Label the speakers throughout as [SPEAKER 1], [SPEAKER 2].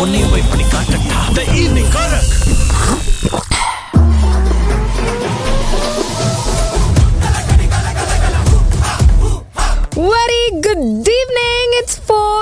[SPEAKER 1] உன்னையும் போய் பண்ணி காட்டட்டா the evening Karak
[SPEAKER 2] Very good evening. It's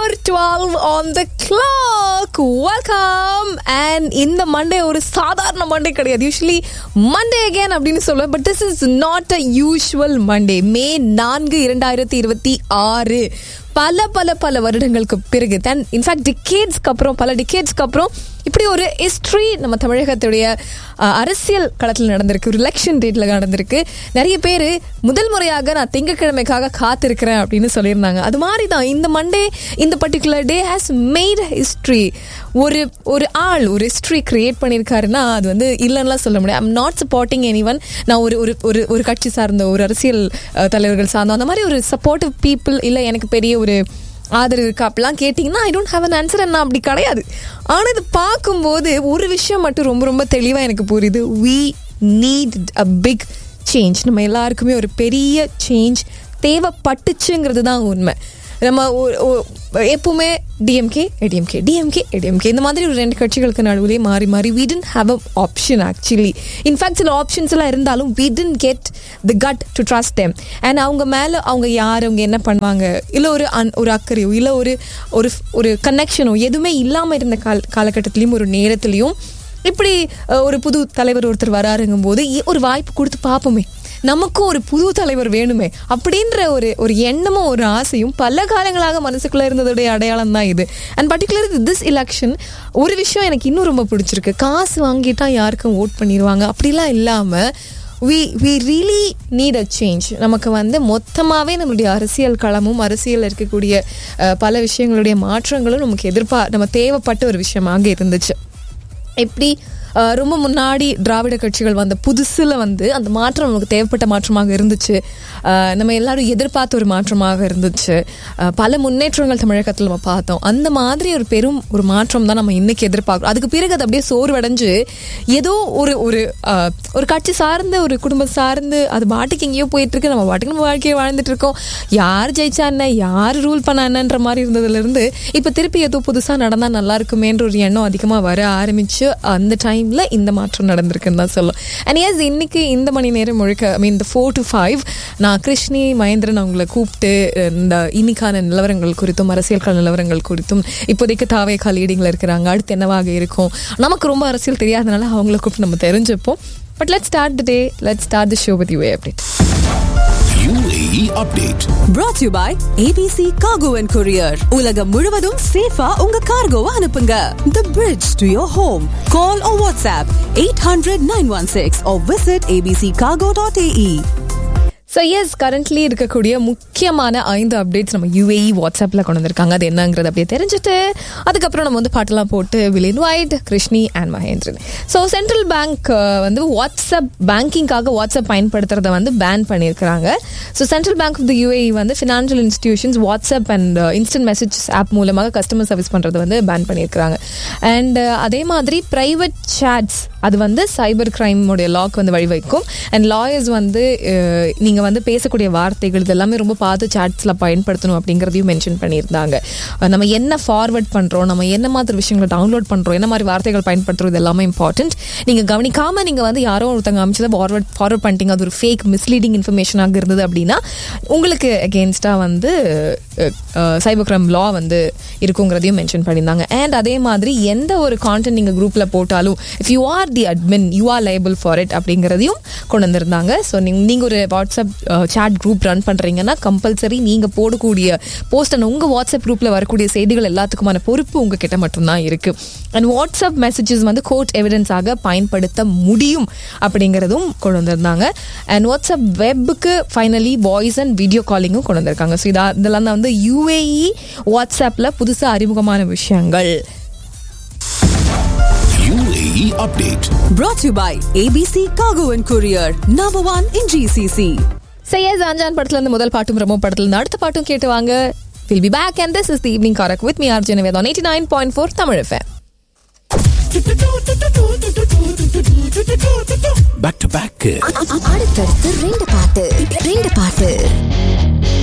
[SPEAKER 2] 4:12 on the clock. Welcome. And இந்த மண்டே ஒரு சாதாரண மண்டே கிடையாது யூஸ்வலி மண்டே அகேன் அப்படின்னு சொல்லுவேன் but this is not a usual Monday May நான்கு இரண்டாயிரத்தி இருபத்தி ஆறு பல பல பல வருடங்களுக்கு பிறகு தென் இன்ஃபேக்ட் டிகேட்ஸ்க்கு அப்புறம் பல டிகேட்ஸ்க்கு அப்புறம் இப்படி ஒரு ஹிஸ்ட்ரி நம்ம தமிழகத்துடைய அஹ், அரசியல் களத்தில் நடந்திருக்கு ஒரு எலெக்ஷன் டேட்ல நடந்திருக்கு நிறைய பேர் முதல் முறையாக நான் திங்கட்கிழமைக்காக காத்திருக்கிறேன் அப்படின்னு சொல்லியிருந்தாங்க அது மாதிரி தான் இந்த மண்டே இந்த particular day has made history ஒரு ஒரு ஆள் ஒரு ஹிஸ்ட்ரி கிரியேட் பண்ணியிருக்காருன்னா அது வந்து இல்லைன்னுலாம் சொல்ல முடியாது I'm not supporting anyone நான் ஒரு ஒரு ஒரு ஒரு கட்சி சார்ந்த ஒரு அரசியல் அஹ், தலைவர்கள் சார்ந்த அந்த மாதிரி ஒரு சப்போர்ட்டிவ் பீப்புள் இல்லை எனக்கு பெரிய ஒரு ஆதரவு இருக்கா அப்படிலாம் கேட்டிங்கன்னா I don't have an answer நான் அப்படி கிடையாது ஆனால் இது பார்க்கும்போது ஒரு விஷயம் மட்டும் ரொம்ப ரொம்ப தெளிவாக எனக்கு புரியுது we need a big change நம்ம எல்லாருக்குமே ஒரு பெரிய சேஞ்ச் தேவைப்பட்டுச்சுங்கிறது தான் உண்மை நம்ம ஒ- ஒ- எப்பவுமே டிஎம்கே ஏடிஎம்கே டிஎம்கே ஏடிஎம்கே இந்த மாதிரி ஒரு ரெண்டு கட்சிகளுக்கு நடுவுலேயே மாறி மாறி we didn't have a option actually in fact சில ஆப்ஷன்ஸ் எல்லாம் இருந்தாலும் we didn't get the gut to trust them and அவங்க மேலே அவங்க யார் அவங்க என்ன பண்ணுவாங்க இல்லை ஒரு அன் ஒரு அக்கறையோ இல்லை ஒரு ஒரு ஒரு கனெக்ஷனோ எதுவுமே இல்லாமல் இருந்த கால காலகட்டத்திலையும் ஒரு நேரத்துலையும் இப்படி அஹ், ஒரு புது தலைவர் ஒருத்தர் வராருங்கும் போது இ- ஒரு வாய்ப்பு கொடுத்து பார்ப்போமே நமக்கும் ஒரு புது தலைவர் வேணுமே அப்படின்ற ஒரு ஒரு எண்ணமும் ஒரு ஆசையும் பல காலங்களாக மனசுக்குள்ள இருந்ததுடைய அடையாளம் தான் இது அண்ட் பர்டிகுலர் திஸ் எலெக்ஷன் ஒரு விஷயம் எனக்கு இன்னும் ரொம்ப பிடிச்சிருக்கு காசு வாங்கிட்டா யாருக்கும் ஓட் பண்ணிடுவாங்க அப்படிலாம் இல்லாமல் we we really need a change நமக்கு வந்து மொத்தமாகவே நம்மளுடைய அரசியல் களமும் அரசியல் இருக்கக்கூடிய அஹ், பல விஷயங்களுடைய மாற்றங்களும் நமக்கு எதிர்பார் நம்ம தேவைப்பட்ட ஒரு விஷயமாக இருந்துச்சு எப்படி அஹ், ரொம்ப முன்னாடி திராவிட கட்சிகள் வந்த புதுசில் வந்து அந்த மாற்றம் நமக்கு தேவைப்பட்ட மாற்றமாக இருந்துச்சு அஹ், நம்ம எல்லாரும் எதிர்பார்த்த ஒரு மாற்றமாக இருந்துச்சு அஹ், பல முன்னேற்றங்கள் தமிழகத்தில் நம்ம பார்த்தோம் அந்த மாதிரி ஒரு பெரும் ஒரு மாற்றம் தான் நம்ம இன்னைக்கு எதிர்பார்க்குறோம் அதுக்கு பிறகு அது அப்படியே சோர்வடைஞ்சு ஏதோ ஒரு ஒரு அஹ், ஒரு கட்சி சார்ந்து ஒரு குடும்பம் சார்ந்து அது பாட்டுக்கு எங்கேயோ போயிட்டு இருக்கு நம்ம பாட்டுக்கு நம்ம வாழ்க்கையை வாழ்ந்துட்டு இருக்கோம் யார் ஜெயிச்சா என்ன யார் ரூல் பண்ண என்னன்ற மாதிரி இருந்ததுல இருந்து இப்போ திருப்பி ஏதோ புதுசாக நடந்தால் நல்லா இருக்குமேன்ற ஒரு எண்ணம் அதிகமாக வர ஆரம்பிச்சு அந்த டைம்ல இந்த மாற்றம் நடந்திருக்குன்னு தான் சொல்லும் அண்ட் எஸ் இன்னைக்கு இந்த மணி நேரம் முழுக்க ஐ மீன் இந்த ஃபோர் டு ஃபைவ் நான் கிருஷ்ணி மகேந்திரன் அவங்கள கூப்பிட்டு இந்த இன்னைக்கான நிலவரங்கள் குறித்தும் அரசியல் கள நிலவரங்கள் குறித்தும் இப்போதைக்கு தாவேக்கா லீடிங்கில் இருக்கிறாங்க அடுத்து என்னவாக இருக்கும் நமக்கு ரொம்ப அரசியல் தெரியாதனால அவங்கள கூப்பிட்டு நம்ம தெரிஞ்சுப்போம் but let start the day let start the show with you update
[SPEAKER 3] UAE update.
[SPEAKER 4] brought to you by ABC Cargo and Courier. உலகம் முழுவதும் சேஃபா உங்க கார்கோவை அனுப்புங்க. The bridge to your home. Call or WhatsApp 800-916 or visit abccargo.ae.
[SPEAKER 2] So yes currently இருக்கக்கூடிய முக்கியமான ஐந்து updates நம்ம UAE வாட்ஸ்அப்பில் கொண்டு வந்திருக்காங்க அது என்னங்கிறது அப்படியே தெரிஞ்சுட்டு அதுக்கப்புறம் நம்ம வந்து பாட்டெல்லாம் போட்டு will invite Krishni and Mahendran so central bank வந்து வாட்ஸ்அப் பேங்கிங்காக வாட்ஸ்அப் பயன்படுத்துறத வந்து பேன் பண்ணியிருக்கிறாங்க so central bank of the UAE வந்து financial institutions WhatsApp and instant messages app மூலமாக கஸ்டமர் சர்வீஸ் பண்ணுறதை வந்து பேன் பண்ணியிருக்கிறாங்க அண்ட் அதே மாதிரி ப்ரைவேட் சேட்ஸ் அது வந்து சைபர் கிரைமோடைய லாக் வந்து வழிவகுக்கும் அண்ட் லாயர்ஸ் வந்து அஹ், நீங்க வந்து பேசக்கூடிய வார்த்தைகள் இதெல்லாமே ரொம்ப பார்த்து சாட்ஸ்ல பயன்படுத்தணும் அப்படிங்கிறதையும் மென்ஷன் பண்ணியிருந்தாங்க அஹ், நம்ம என்ன ஃபார்வர்ட் பண்றோம் நம்ம என்ன மாதிரி விஷயங்களை டவுன்லோட் பண்றோம் என்ன மாதிரி வார்த்தைகள் பயன்படுத்துறோம் இது எல்லாமே இம்பார்ட்டன்ட் நீங்க கவனிக்காம நீங்க வந்து யாரோ ஒருத்தங்க அமைச்சதை ஃபார்வர்ட் ஃபார்வர்ட் பண்ணிட்டீங்க அது ஒரு ஃபேக் மிஸ்லீடிங் இன்ஃபர்மேஷனாக இருந்தது அப்படின்னா உங்களுக்கு அகேன்ஸ்டா வந்து சைபர் கிரைம் லா வந்து இருக்குங்கிறதையும் மென்ஷன் பண்ணியிருந்தாங்க அண்ட் அதே மாதிரி எந்த ஒரு கான்டென்ட் நீங்கள் குரூப்பில் போட்டாலும் if you are the admin you are liable for it அப்படிங்கிறதையும் கொண்டு வந்திருந்தாங்க ஸோ நீங்கள் நீங்கள் ஒரு வாட்ஸ்அப் சாட் குரூப் ரன் பண்ணுறீங்கன்னா கம்பல்சரி நீங்கள் போடக்கூடிய போஸ்ட் அண்ட் உங்கள் வாட்ஸ்அப் குரூப்பில் வரக்கூடிய செய்திகள் எல்லாத்துக்குமான பொறுப்பு உங்ககிட்ட மட்டும்தான் இருக்குது அண்ட் வாட்ஸ்அப் மெசேஜஸ் வந்து கோர்ட் எவிடன்ஸாக பயன்படுத்த முடியும் அப்படிங்கிறதும் கொண்டு வந்திருந்தாங்க அண்ட் வாட்ஸ்அப் வெப்புக்கு ஃபைனலி வாய்ஸ் அண்ட் வீடியோ காலிங்கும் கொண்டு வந்திருக்காங்க ஸோ இதா இதெல்லாம் தான் வந்து யூஏஇ வாட்ஸ்அப்பில் புதுசாக அறிமுகமான விஷயங்கள்
[SPEAKER 3] UAE update.
[SPEAKER 4] Brought to you by ABC Cargo and Courier. Number one in GCC.
[SPEAKER 2] சையஸ் Anjaan படத்துல இருந்து முதல் பாட்டும் ரொம்ப படத்துல இருந்து அடுத்த பாட்டும் கேட்டு வாங்க will be back and this is the evening Karak with me Arjun Vedam eighty nine point four Tamil FM
[SPEAKER 3] Back to back.
[SPEAKER 5] அடுத்தடுத்து ரெண்டு பாட்டு ரெண்டு பாட்டு